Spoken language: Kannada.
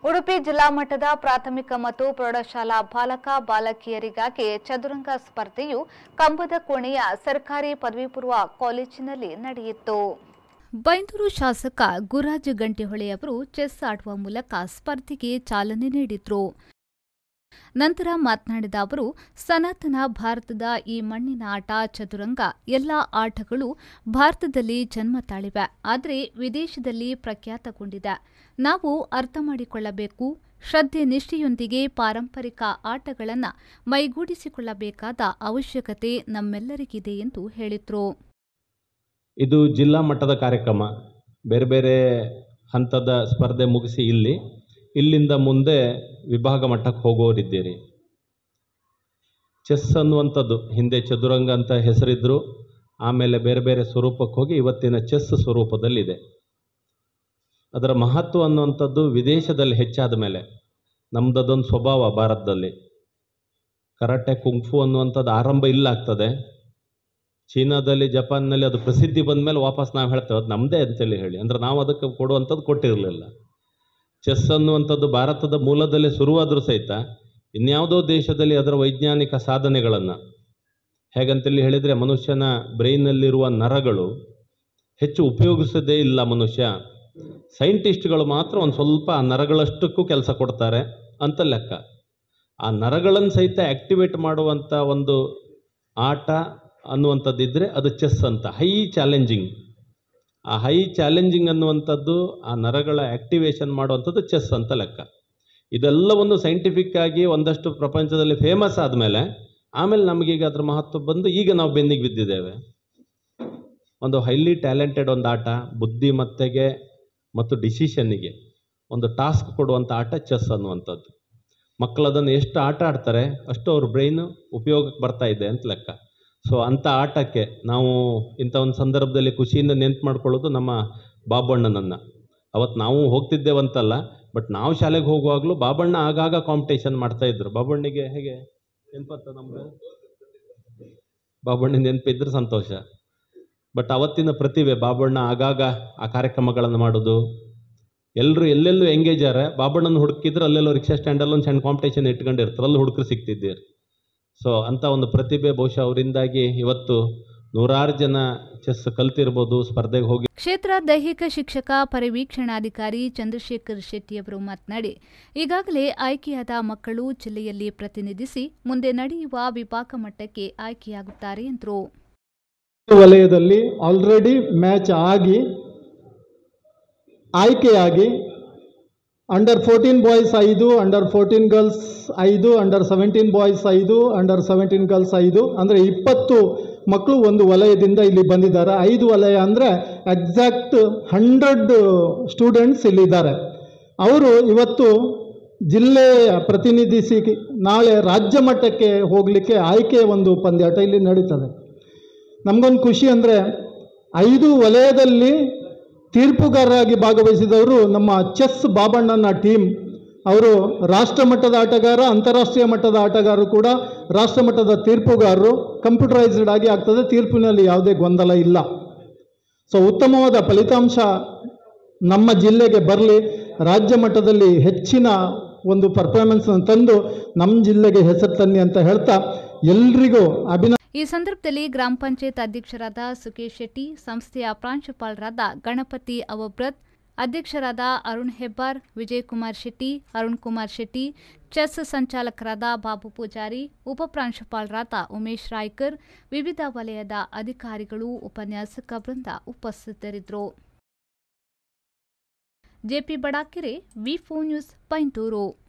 ಉಡುಪಿ ಜಿಲ್ಲಾ ಮಟ್ಟದ ಪ್ರಾಥಮಿಕ ಮತ್ತು ಪ್ರೌಢಶಾಲಾ ಬಾಲಕ ಬಾಲಕಿಯರಿಗಾಗಿ ಚದುರಂಗ ಸ್ಪರ್ಧೆಯು ಕಂಬದ ಕೋಣೆಯ ಸರ್ಕಾರಿ ಪದವಿ ಪೂರ್ವ ಕಾಲೇಜಿನಲ್ಲಿ ನಡೆಯಿತು ಬೈಂದೂರು ಶಾಸಕ ಗುರಾಜ್ ಗಂಟಿಹೊಳೆ ಅವರು ಚೆಸ್ ಆಡುವ ಮೂಲಕ ಸ್ಪರ್ಧೆಗೆ ಚಾಲನೆ ನೀಡಿದ್ರು ನಂತರ ಮಾತನಾಡಿದ ಅವರು ಸನಾತನ ಭಾರತದ ಈ ಮಣ್ಣಿನ ಆಟ ಚದುರಂಗ ಎಲ್ಲ ಆಟಗಳು ಭಾರತದಲ್ಲಿ ಜನ್ಮ ತಾಳಿವೆ ಆದರೆ ವಿದೇಶದಲ್ಲಿ ಪ್ರಖ್ಯಾತಗೊಂಡಿದೆ ನಾವು ಅರ್ಥ ಮಾಡಿಕೊಳ್ಳಬೇಕು ಶ್ರದ್ಧೆ ನಿಷ್ಠೆಯೊಂದಿಗೆ ಪಾರಂಪರಿಕ ಆಟಗಳನ್ನು ಮೈಗೂಡಿಸಿಕೊಳ್ಳಬೇಕಾದ ಅವಶ್ಯಕತೆ ನಮ್ಮೆಲ್ಲರಿಗಿದೆ ಎಂದು ಹೇಳಿದರು ಇದು ಜಿಲ್ಲಾ ಮಟ್ಟದ ಕಾರ್ಯಕ್ರಮ ಬೇರೆ ಬೇರೆ ಹಂತದ ಸ್ಪರ್ಧೆ ಮುಗಿಸಿ ಇಲ್ಲಿ ಇಲ್ಲಿಂದ ಮುಂದೆ ವಿಭಾಗ ಮಟ್ಟಕ್ಕೆ ಹೋಗೋರಿದ್ದೀರಿ ಚೆಸ್ ಅನ್ನುವಂಥದ್ದು ಹಿಂದೆ ಚದುರಂಗ ಅಂತ ಹೆಸರಿದ್ರು ಆಮೇಲೆ ಬೇರೆ ಬೇರೆ ಸ್ವರೂಪಕ್ಕೆ ಹೋಗಿ ಇವತ್ತಿನ ಚೆಸ್ ಸ್ವರೂಪದಲ್ಲಿದೆ ಅದರ ಮಹತ್ವ ಅನ್ನುವಂಥದ್ದು ವಿದೇಶದಲ್ಲಿ ಹೆಚ್ಚಾದ ಮೇಲೆ ನಮ್ಮದೊಂದು ಸ್ವಭಾವ ಭಾರತದಲ್ಲಿ ಕರಾಟೆ ಕುಂಫು ಅನ್ನುವಂಥದ್ದು ಆರಂಭ ಇಲ್ಲಾಗ್ತದೆ ಚೀನಾದಲ್ಲಿ ಜಪಾನ್ನಲ್ಲಿ ಅದು ಪ್ರಸಿದ್ಧಿ ಬಂದ ಮೇಲೆ ವಾಪಸ್ ನಾವು ಹೇಳ್ತೇವೆ ಅದು ನಮ್ಮದೇ ಅಂತೇಳಿ ಹೇಳಿ ಅಂದರೆ ನಾವು ಅದಕ್ಕೆ ಕೊಡುವಂಥದ್ದು ಕೊಟ್ಟಿರಲಿಲ್ಲ ಚೆಸ್ ಅನ್ನುವಂಥದ್ದು ಭಾರತದ ಮೂಲದಲ್ಲೇ ಶುರುವಾದರೂ ಸಹಿತ ಇನ್ಯಾವುದೋ ದೇಶದಲ್ಲಿ ಅದರ ವೈಜ್ಞಾನಿಕ ಸಾಧನೆಗಳನ್ನು ಹೇಗಂತೇಳಿ ಹೇಳಿದರೆ ಮನುಷ್ಯನ ಬ್ರೈನ್ನಲ್ಲಿರುವ ನರಗಳು ಹೆಚ್ಚು ಉಪಯೋಗಿಸೋದೇ ಇಲ್ಲ ಮನುಷ್ಯ ಸೈಂಟಿಸ್ಟ್ಗಳು ಮಾತ್ರ ಒಂದು ಸ್ವಲ್ಪ ಆ ನರಗಳಷ್ಟಕ್ಕೂ ಕೆಲಸ ಕೊಡ್ತಾರೆ ಅಂತ ಲೆಕ್ಕ ಆ ನರಗಳನ್ನು ಸಹಿತ ಆ್ಯಕ್ಟಿವೇಟ್ ಮಾಡುವಂಥ ಒಂದು ಆಟ ಅನ್ನುವಂಥದ್ದಿದ್ದರೆ ಅದು ಚೆಸ್ ಅಂತ ಹೈ ಚಾಲೆಂಜಿಂಗ್ ಆ ಹೈ ಚಾಲೆಂಜಿಂಗ್ ಅನ್ನುವಂಥದ್ದು ಆ ನರಗಳ ಆ್ಯಕ್ಟಿವೇಶನ್ ಮಾಡುವಂಥದ್ದು ಚೆಸ್ ಅಂತ ಲೆಕ್ಕ ಇದೆಲ್ಲವನ್ನು ಸೈಂಟಿಫಿಕ್ ಆಗಿ ಒಂದಷ್ಟು ಪ್ರಪಂಚದಲ್ಲಿ ಫೇಮಸ್ ಆದಮೇಲೆ ಆಮೇಲೆ ನಮಗೀಗ ಅದ್ರ ಮಹತ್ವ ಬಂದು ಈಗ ನಾವು ಬೆನ್ನಿಗೆ ಬಿದ್ದಿದ್ದೇವೆ ಒಂದು ಹೈಲಿ ಟ್ಯಾಲೆಂಟೆಡ್ ಒಂದು ಆಟ ಬುದ್ಧಿಮತ್ತೆಗೆ ಮತ್ತು ಡಿಸಿಷನ್ನಿಗೆ ಒಂದು ಟಾಸ್ಕ್ ಕೊಡುವಂಥ ಆಟ ಚೆಸ್ ಅನ್ನುವಂಥದ್ದು ಮಕ್ಕಳು ಅದನ್ನು ಎಷ್ಟು ಆಟ ಆಡ್ತಾರೆ ಅಷ್ಟು ಅವ್ರ ಬ್ರೈನು ಉಪಯೋಗಕ್ಕೆ ಬರ್ತಾ ಇದೆ ಅಂತ ಲೆಕ್ಕ ಸೊ ಅಂಥ ಆಟಕ್ಕೆ ನಾವು ಇಂಥ ಒಂದು ಸಂದರ್ಭದಲ್ಲಿ ಖುಷಿಯಿಂದ ನೆನ್ಪು ಮಾಡ್ಕೊಳ್ಳೋದು ನಮ್ಮ ಬಾಬಣ್ಣನನ್ನು ಅವತ್ತು ನಾವು ಹೋಗ್ತಿದ್ದೇವಂತಲ್ಲ ಬಟ್ ನಾವು ಶಾಲೆಗೆ ಹೋಗುವಾಗಲೂ ಬಾಬಣ್ಣ ಆಗಾಗ ಕಾಂಪಿಟೇಷನ್ ಮಾಡ್ತಾ ಇದ್ರು ಬಾಬಣ್ಣಿಗೆ ಹೇಗೆ ನೆನಪತ್ತ ನಮ್ಗೆ ಬಾಬಣ್ಣ ನೆನಪಿದ್ರೆ ಸಂತೋಷ ಬಟ್ ಅವತ್ತಿನ ಪ್ರತಿಭೆ ಬಾಬಣ್ಣ ಆಗಾಗ ಆ ಕಾರ್ಯಕ್ರಮಗಳನ್ನು ಮಾಡೋದು ಎಲ್ಲರೂ ಎಲ್ಲೆಲ್ಲೂ ಎಂಗೇಜ್ ಆರ ಬಾಬಣ್ಣನ ಹುಡುಕಿದ್ರೆ ಅಲ್ಲೆಲ್ಲೋ ರಿಕ್ಷಾ ಸ್ಟ್ಯಾಂಡಲ್ಲಿ ಒಂದು ಸಣ್ಣ ಕಾಂಪಿಟೇಷನ್ ಇಟ್ಕೊಂಡಿರ್ತಾರೆ ಅಲ್ಲಿ ಹುಡುಕರು ಸಿಗ್ತಿದ್ದೀರಿ ಸೊ ಅಂಥ ಒಂದು ಪ್ರತಿಭೆ ಬಹುಶಃ ಅವರಿಂದಾಗಿ ಇವತ್ತು ನೂರಾರು ಜನ ಚೆಸ್ ಕಲ್ತಿರ್ಬೋದು ಸ್ಪರ್ಧೆಗೆ ಹೋಗಿ ಕ್ಷೇತ್ರ ದೈಹಿಕ ಶಿಕ್ಷಕ ಪರಿವೀಕ್ಷಣಾಧಿಕಾರಿ ಚಂದ್ರಶೇಖರ್ ಶೆಟ್ಟಿಯವರು ಮಾತನಾಡಿ ಈಗಾಗಲೇ ಆಯ್ಕೆಯಾದ ಮಕ್ಕಳು ಜಿಲ್ಲೆಯಲ್ಲಿ ಪ್ರತಿನಿಧಿಸಿ ಮುಂದೆ ನಡೆಯುವ ವಿಭಾಗ ಮಟ್ಟಕ್ಕೆ ಆಯ್ಕೆಯಾಗುತ್ತಾರೆ ಎಂದರು ವಲಯದಲ್ಲಿ ಆಲ್ರೆಡಿ ಮ್ಯಾಚ್ ಆಗಿ ಆಯ್ಕೆಯಾಗಿ ಅಂಡರ್ ಫೋರ್ಟೀನ್ ಬಾಯ್ಸ್ ಐದು ಅಂಡರ್ ಫೋರ್ಟೀನ್ ಗರ್ಲ್ಸ್ ಐದು ಅಂಡರ್ ಸೆವೆಂಟೀನ್ ಬಾಯ್ಸ್ ಐದು ಅಂಡರ್ ಸೆವೆಂಟೀನ್ ಗರ್ಲ್ಸ್ ಐದು ಅಂದರೆ ಇಪ್ಪತ್ತು ಮಕ್ಕಳು ಒಂದು ವಲಯದಿಂದ ಇಲ್ಲಿ ಬಂದಿದ್ದಾರೆ ಐದು ವಲಯ ಅಂದರೆ ಎಕ್ಸಾಕ್ಟ್ ಹಂಡ್ರೆಡ್ ಸ್ಟೂಡೆಂಟ್ಸ್ ಇಲ್ಲಿದ್ದಾರೆ ಅವರು ಇವತ್ತು ಜಿಲ್ಲೆಯ ಪ್ರತಿನಿಧಿಸಿ ನಾಳೆ ರಾಜ್ಯ ಮಟ್ಟಕ್ಕೆ ಹೋಗಲಿಕ್ಕೆ ಆಯ್ಕೆ ಒಂದು ಪಂದ್ಯಾಟ ಇಲ್ಲಿ ನಡೀತದೆ ನಮಗೊಂದು ಖುಷಿ ಅಂದರೆ ಐದು ವಲಯದಲ್ಲಿ ತೀರ್ಪುಗಾರರಾಗಿ ಭಾಗವಹಿಸಿದವರು ನಮ್ಮ ಚೆಸ್ ಬಾಬಣ್ಣನ ಟೀಮ್ ಅವರು ರಾಷ್ಟ್ರ ಮಟ್ಟದ ಆಟಗಾರ ಅಂತಾರಾಷ್ಟ್ರೀಯ ಮಟ್ಟದ ಆಟಗಾರರು ಕೂಡ ರಾಷ್ಟ್ರ ಮಟ್ಟದ ತೀರ್ಪುಗಾರರು ಕಂಪ್ಯೂಟರೈಸ್ಡ್ ಆಗಿ ಆಗ್ತದೆ ತೀರ್ಪಿನಲ್ಲಿ ಯಾವುದೇ ಗೊಂದಲ ಇಲ್ಲ ಸೊ ಉತ್ತಮವಾದ ಫಲಿತಾಂಶ ನಮ್ಮ ಜಿಲ್ಲೆಗೆ ಬರಲಿ ರಾಜ್ಯ ಮಟ್ಟದಲ್ಲಿ ಹೆಚ್ಚಿನ ಒಂದು ಪರ್ಫಾರ್ಮೆನ್ಸ್ನ ತಂದು ನಮ್ಮ ಜಿಲ್ಲೆಗೆ ಹೆಸರು ತನ್ನಿ ಅಂತ ಹೇಳ್ತಾ ಎಲ್ರಿಗೂ ಅಭಿನ ಈ ಸಂದರ್ಭದಲ್ಲಿ ಗ್ರಾಮ ಪಂಚಾಯತ್ ಅಧ್ಯಕ್ಷರಾದ ಸುಕೇಶ್ ಶೆಟ್ಟಿ ಸಂಸ್ಥೆಯ ಪ್ರಾಂಶುಪಾಲರಾದ ಗಣಪತಿ ಅವಬ್ರತ್ ಅಧ್ಯಕ್ಷರಾದ ಅರುಣ್ ಹೆಬ್ಬಾರ್ ವಿಜಯಕುಮಾರ್ ಶೆಟ್ಟಿ ಅರುಣ್ ಕುಮಾರ್ ಶೆಟ್ಟಿ ಚೆಸ್ ಸಂಚಾಲಕರಾದ ಬಾಬು ಪೂಜಾರಿ ಉಪಪ್ರಾಂಶುಪಾಲರಾದ ಉಮೇಶ್ ರಾಯ್ಕರ್ ವಿವಿಧ ವಲಯದ ಅಧಿಕಾರಿಗಳು ಉಪನ್ಯಾಸಕ ವೃಂದ ಉಪಸ್ಥಿತರಿದ್ದರು JP Badakere V four news ಪೈಂಟೂರು